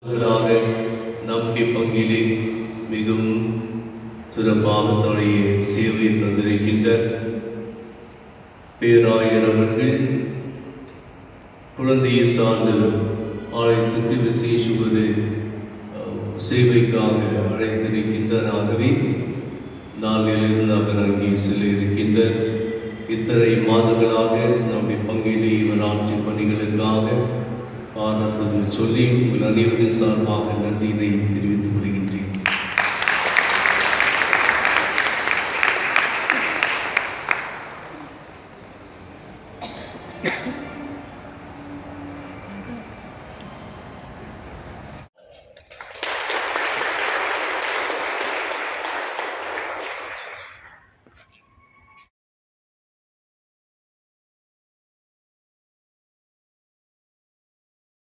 முதலாக நம்பி பங்கிலே மிகவும் சிறப்பாக தன்னுடைய சேவையை தந்திருக்கின்ற பேராயர் அவர்கள் குழந்தையை சார்ந்த ஆலயத்துக்கு விசேஷ ஒரு அஹ், சேவைக்காக அழைத்திருக்கின்றார் ஆகவே நாளிலிருந்து அவர் அங்கே செல்ல இருக்கின்றார் இத்தனை மாதங்களாக நம்முடைய பங்கிலே இவர் ஆற்றிய பணிகளுக்காக பாராட்டுதல் சொல்லி உங்கள் அனைவரின் சார்பாக நன்றியினை தெரிவித்துக் கொள்கின்றேன்